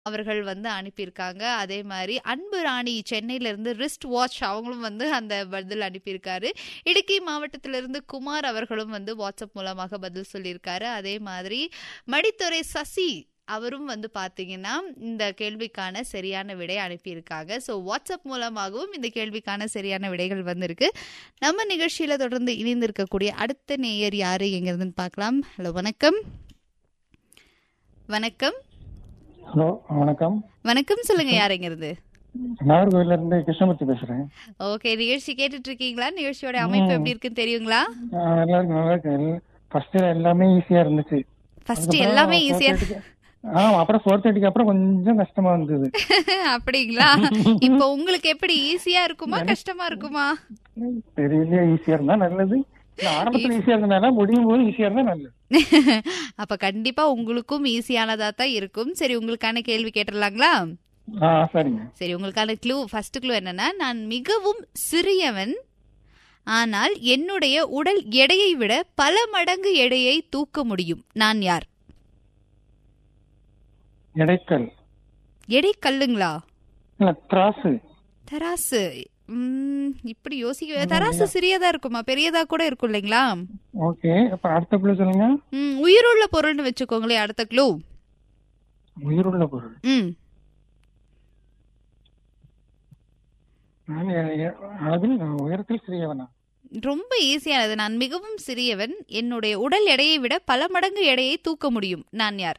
அவர்கள் வந்து அனுப்பியிருக்காங்க அதே மாதிரி அன்பு ராணி சென்னையில இருந்து ரிஸ்ட் வாட்ச் அவங்களும் வந்து அந்த பதில் அனுப்பியிருக்காரு இடுக்கி மாவட்டத்திலிருந்து குமார் அவர்களும் வந்து வாட்ஸ்அப் மூலமாக பதில் சொல்லியிருக்காரு அதே மாதிரி மடித்துறை சசி அவரும் வந்து பார்த்தீங்கன்னா இந்த கேள்விக்கான சரியான விடை அனுப்பியிருக்காங்க ஸோ வாட்ஸ்அப் மூலமாகவும் இந்த கேள்விக்கான சரியான விடைகள் வந்திருக்கு நம்ம நிகழ்ச்சியில தொடர்ந்து இணைந்திருக்கக்கூடிய அடுத்த நேயர் யாரு எங்கிறதுன்னு பார்க்கலாம் ஹலோ வணக்கம் வணக்கம் ஹலோ வணக்கம் வணக்கம் சொல்லுங்க யாருங்கிறது நாகர்கோவில்ல இருந்து கிருஷ்ணமூர்த்தி பேசுறேன் ஓகே நிகழ்ச்சி கேட்டுட்டு இருக்கீங்களா நிகழ்ச்சியோட அமைப்பு எப்படி இருக்குன்னு தெரியுங்களா ஆஹ் நல்லா இருக்கு நல்லா இருக்கு ஃபர்ஸ்ட் எல்லாமே ஈஸியா இருந்துச்சு ஃபர்ஸ்ட் எல்லாமே ஈஸியா ஆமா அப்புறம் ஃபோர் தேர்ட்டிக்கு அப்புறம் கொஞ்சம் கஷ்டமா இருந்தது அப்படிங்களா இப்போ உங்களுக்கு எப்படி ஈஸியா இருக்குமா கஷ்டமா இருக்குமா தெரியலையே ஈஸியா இருந்தா நல்லது இல்ல, ஆரம்பத்துல ஈஸியா இருந்தனால முடியும் போது ஈஸியா இருந்தா நல்லது அப்ப கண்டிப்பா உங்களுக்கும் ஈஸியானதா தான் இருக்கும் சரி உங்களுக்கான கேள்வி கேட்டுடலாங்களா ஆ சரிங்க சரி உங்களுக்கான க்ளூ ஃபர்ஸ்ட் க்ளூ என்னன்னா நான் மிகவும் சிறியவன் ஆனால் என்னுடைய உடல் எடையை விட பல மடங்கு எடையை தூக்க முடியும் நான் யார் எடைக்கல் எடை கல்லுங்களா இல்ல திராசு தராசு ம், இப்படி யோசிக்க தராசு சிறியதா இருக்குமா பெரியதா கூட இருக்கும் இல்லைங்களா ஓகே அப்ப அடுத்த குழு சொல்லுங்க ம், உயிருள்ள பொருள்னு வச்சுக்கோங்களேன் அடுத்த க்ளூ உயிருள்ள பொருள் ம் நான் எ- எ- அளவில் நான் உயரத்தில் சிறியவனா ரொம்ப ஈஸியானது நான் மிகவும் சிறியவன் என்னுடைய உடல் எடையை விட பல மடங்கு எடையை தூக்க முடியும் நான் யார்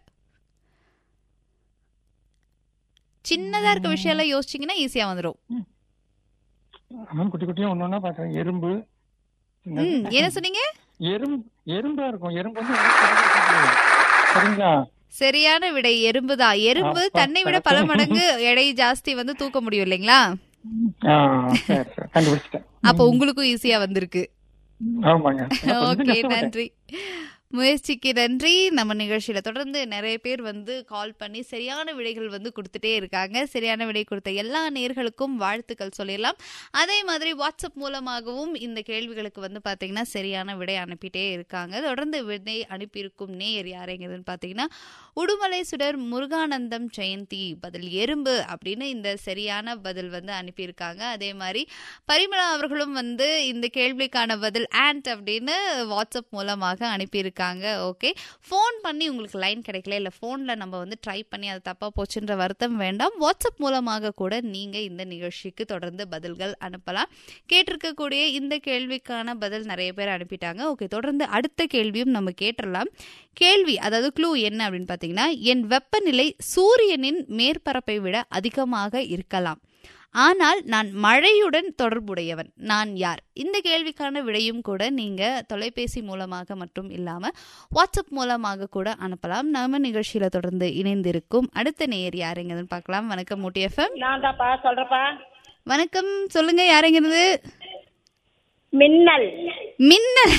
சின்னதா இருக்க விஷயம் எல்லாம் யோசிச்சீங்கன்னா ஈஸியா வந்துடும் நான் குட்டி குட்டியா ஒண்ணு ஒண்ணா பாக்குறேன் எறும்பு ம் என்ன சொன்னீங்க எறும்பு எறும்பா இருக்கும் எறும்பு வந்து எவ்வளவு பெருசா இருக்கும். சரிங்களா சரியான விடை எறும்பு தான் எறும்பு அப்பா, தன்னை விட பல மடங்கு எடை ஜாஸ்தி வந்து தூக்க முடியும் இல்லைங்களா ஆ, சரி சரி கண்டுபிடிச்சிட்டேன் அப்ப உங்களுக்கும் ஈஸியா வந்திருக்கு ஆமாங்க நான் கொஞ்சம் ஓகே கஷ்டப்பட்டேன். நன்றி முயற்சிக்கு நன்றி நம்ம நிகழ்ச்சியில தொடர்ந்து நிறைய பேர் வந்து கால் பண்ணி சரியான விடைகள் வந்து கொடுத்துட்டே இருக்காங்க சரியான விடை கொடுத்த எல்லா நேர்களுக்கும் வாழ்த்துக்கள் சொல்லிடலாம் அதே மாதிரி வாட்ஸ்அப் மூலமாகவும் இந்த கேள்விகளுக்கு வந்து பாத்தீங்கன்னா சரியான விடை அனுப்பிட்டே இருக்காங்க தொடர்ந்து விடை அனுப்பியிருக்கும் நேயர் யாரைங்கிறதுன்னு பாத்தீங்கன்னா உடுமலை சுடர் முருகானந்தம் ஜெயந்தி பதில் எறும்பு அப்படின்னு இந்த சரியான பதில் வந்து அனுப்பியிருக்காங்க அதே மாதிரி பரிமளா அவர்களும் வந்து இந்த கேள்விக்கான பதில் ஆண்ட் அப்படின்னு வாட்ஸ்அப் மூலமாக அனுப்பியிருக்காங்க ஓகே ஃபோன் பண்ணி உங்களுக்கு லைன் கிடைக்கல இல்லை ஃபோனில் நம்ம வந்து ட்ரை பண்ணி அது தப்பாக போச்சுன்ற வருத்தம் வேண்டாம் வாட்ஸ்அப் மூலமாக கூட நீங்கள் இந்த நிகழ்ச்சிக்கு தொடர்ந்து பதில்கள் அனுப்பலாம் கேட்டிருக்கக்கூடிய இந்த கேள்விக்கான பதில் நிறைய பேர் அனுப்பிட்டாங்க ஓகே தொடர்ந்து அடுத்த கேள்வியும் நம்ம கேட்டுடலாம் கேள்வி அதாவது க்ளூ என்ன அப்படின்னு பார்த்தீங்கன்னா என் வெப்பநிலை சூரியனின் மேற்பரப்பை விட அதிகமாக இருக்கலாம் ஆனால் நான் மழையுடன் தொடர்புடையவன் நான் யார் இந்த கேள்விக்கான விடையும் கூட நீங்க தொலைபேசி மூலமாக மட்டும் இல்லாம வாட்ஸ்அப் மூலமாக கூட அனுப்பலாம் நம்ம நிகழ்ச்சியில தொடர்ந்து இணைந்திருக்கும் அடுத்த நேயர் யாருங்கன்னு பார்க்கலாம் வணக்கம் ஊட்டி எஃப்எம் நான் தான்ப்பா சொல்றப்பா வணக்கம் சொல்லுங்க யாருங்கிறது மின்னல் மின்னல்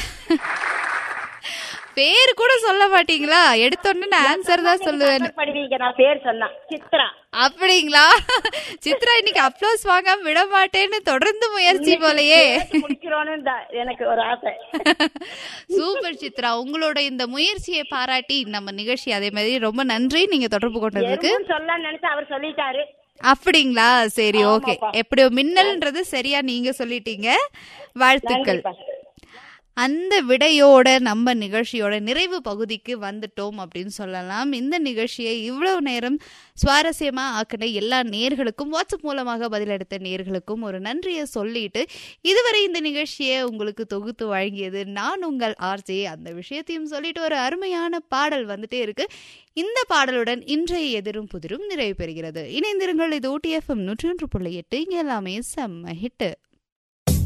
பேர் கூட சொல்ல மாட்டீங்களா எடுத்தோன்னு நான் ஆன்சர் தான் சொல்லுவேன் படுவீங்க நான் பேர் சொன்னேன் சித்ரா அப்படிங்களா சித்ரா இன்னைக்கு அப்ளோஸ் வாங்காம விட மாட்டேன்னு தொடர்ந்து முயற்சி போலயே கேட்டு முடிக்கிறோன்னு இந்த- எனக்கு ஒரு ஆசை சூப்பர் சித்ரா உங்களோட இந்த முயற்சியை பாராட்டி நம்ம நிகழ்ச்சி அதே மாதிரி ரொம்ப நன்றி நீங்க தொடர்பு கொண்டதுக்கு எறும்புன்னு சொல்லலாம்னு நினைச்சு அவர் சொல்லிட்டாரு அப்படிங்களா சரி ஓகே எப்படியோ மின்னல்ன்றது சரியா நீங்க சொல்லிட்டீங்க வாழ்த்துக்கள் நன்றிப்பா. அந்த விடையோட நம்ம நிகழ்ச்சியோட நிறைவு பகுதிக்கு வந்துட்டோம் அப்படின்னு சொல்லலாம் இந்த நிகழ்ச்சியை இவ்வளவு நேரம் சுவாரஸ்யமா ஆக்கின எல்லா நேர்களுக்கும் வாட்ஸ்அப் மூலமாக பதிலளித்த நேர்களுக்கும் ஒரு நன்றியை சொல்லிட்டு இதுவரை இந்த நிகழ்ச்சியை உங்களுக்கு தொகுத்து வழங்கியது நான் உங்கள் ஆர்ஜே அந்த விஷயத்தையும் சொல்லிட்டு ஒரு அருமையான பாடல் வந்துட்டே இருக்கு இந்த பாடலுடன் இன்றைய எதிரும் புதிரும் நிறைவு பெறுகிறது இணைந்திருங்கள் இது ஓடிஎஃப்எம் நூற்றி ஒன்று புள்ளி எட்டு இங்க எல்லாமே செம்ம ஹிட்டு